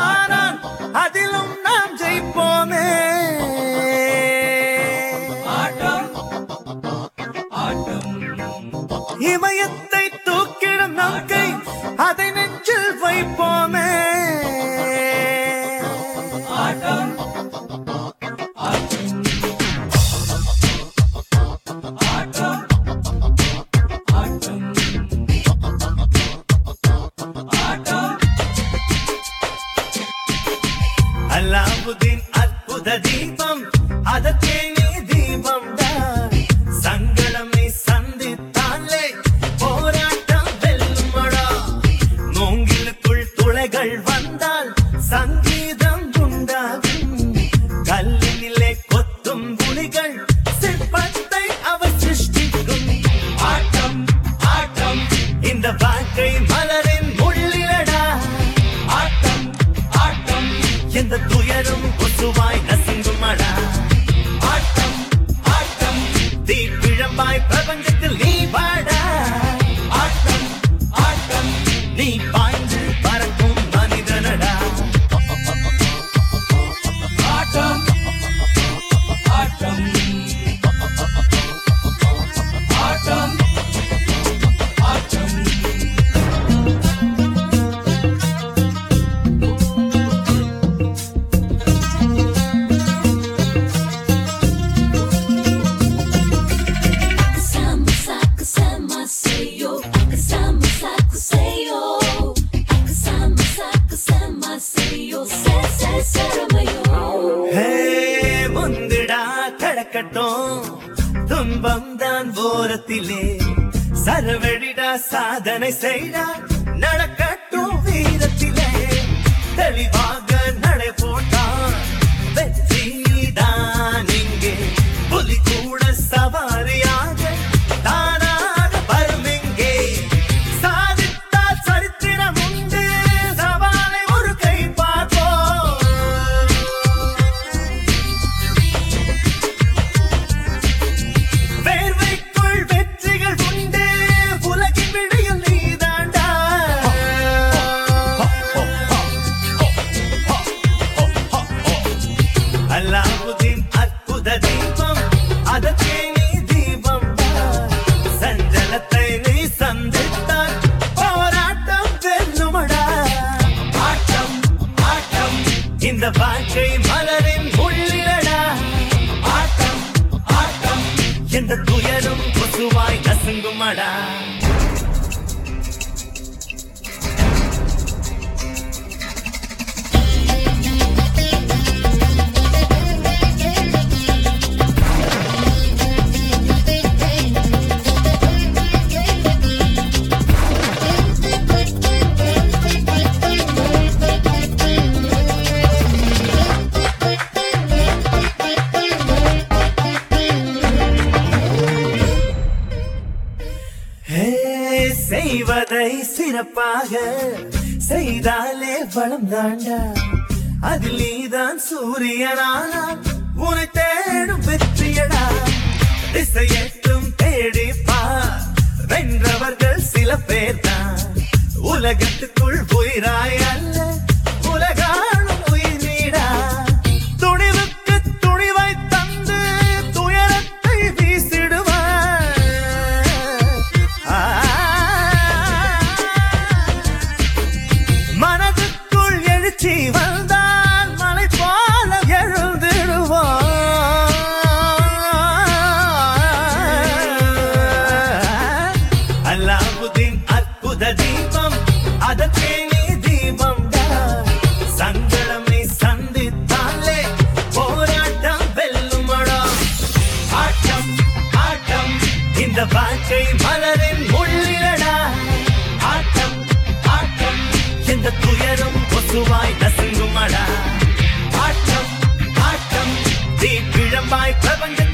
ஆனால் அதிலும் நாம் ஜெயிப்போமே இமயத்தை தூக்கிடும் நங்கை அதை நெஞ்சில் வைப்போமே அல்லாவுதீன் அற்புத தீபம் அதற்கே நீ தீபம் தான் சங்கடமை சந்தித்தாலே போராட்டம் வெல்லுமடா மூங்கிலுக்குள் துளைகள் வந்தால் சங்கீதம் உண்டாகும் கல்லினிலே கொத்தும் புலிகள் சிற்பத்தை அவர் சிருஷ்டிக்கும் ஆட்டம் ஆட்டம் இந்த வாழ்க்கை மலரின் முள்ளிலடா ஆட்டம் ஆட்டம் எந்த துயரும் கொசுவாய் நசுங்குமடா ஆட்டம் ஆட்டம் தீப்பிழம்பாய் பிரபஞ்சத்தில் நீ வாடா ஆட்டம் ஆட்டம் நீ பாய்ந்து பறக்கும் மனிதனடா ஆட்டம் ஆட்டம் ஆட்டம் ஆட்டம் Sama saco sama seyo, sama saco seyo, sama saco sama seyo, se se seramayo. ஹே, முந்துடா கடக்கட்டும் துன்பம் தான் ஓரத்திலே சரவெடிடா சாதனை செய்டா நடக்கட்டும் வீரத்திலே தெளிவாக நடை போட்டான் வெற்றிதான் இங்கே புலி கூட சவாரியாக தானாக வரும் இங்கே சாதித்தால் சரித்திரம் உண்டு சவாலை ஒரு கை பார்ப்போம் வேர்வைக்குள் வெற்றிகள் உண்டு உலகின் விடையில் நீதாண்டா அல்லாவுதீன் அற்புத தீபம் அதற்கே நீ தீபம் சஞ்சலத்தை நீ சந்தித்தால் போராட்டம் வெல்லுமடா ஆட்டம் ஆட்டம் இந்த வாழ்க்கை மலரின் உள்ளிடடா ஆட்டம் ஆட்டம் எந்த துயரும் கொசுவாய் நசுங்குமடா ஹே, செய்வதை சிறப்பாக செய்தாலே வளம் தாண்டா அதில் நீதான் சூரியனானா உன்னை தேடும் வெற்றியடா திசையெட்டும் தேடிப்பா வென்றவர்கள் சில பேர் தான் உலகத்துக்குள் உயிராய் அல்ல உலகானும் உயிர் நீடா துணிவுக்கு துணிவை தந்து துயரத்தை வீசிடுவார் ஆ, மனதுக்குள் எழுச்சி வந்தால் மலை போல எழுந்திடுவோம் அல்லாவுதீன் அற்புத தீபம் அதற்கே நீ தீபம் சங்கடமை சந்தித்தாலே போராட்டம் வெல்லுமடா ஆட்டம் ஆட்டம் இந்த வாழ்க்கை மலரின் முள்ளிலடா ஆட்டம் ஆட்டம் எந்த துயரும் கொசுவாய் நசுங்குமடா ஆட்டம் ஆட்டம் தீப்பிழம்பாய் பிரபஞ்சத்தில்